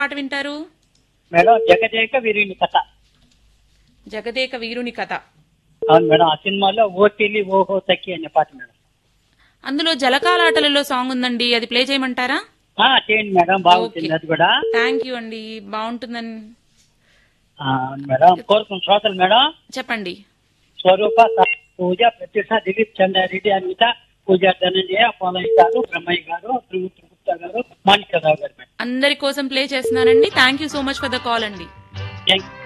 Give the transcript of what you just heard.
పాట వింటారు మేడం జగదేక వీరిని కథ జగదేక వీరుని కథ అవును మేడం ఆ సినిమాలో ఓటిలి ఓహో తక్కి అనే పాట మేడం అందులో జలకాలాటలలో సాంగ్ ఉందండి అది ప్లే చేయమంటారా ఆ, చేయండి మేడం బాగుంటుంది ఓకే. అది కూడా థ్యాంక్ యూ అండి బాగుంటుందని ఆ, అవును మేడం కోరుకున్న శ్రోతలు మేడం చెప్పండి స్వరూప స- పూజ ప్రత్యూష దిలీప్ చంద్రారెడ్డి అనిత పూజ ధనంజయ పోలయ్య గారు బ్రహ్మయ్య గారు త్రిమూర్తి గుప్తా గారు మాణిక్యరావు గారు మేడం అందరి కోసం ప్లే చేస్తున్నానండి thank you so much for the call అండి థ్యాంక్ యూ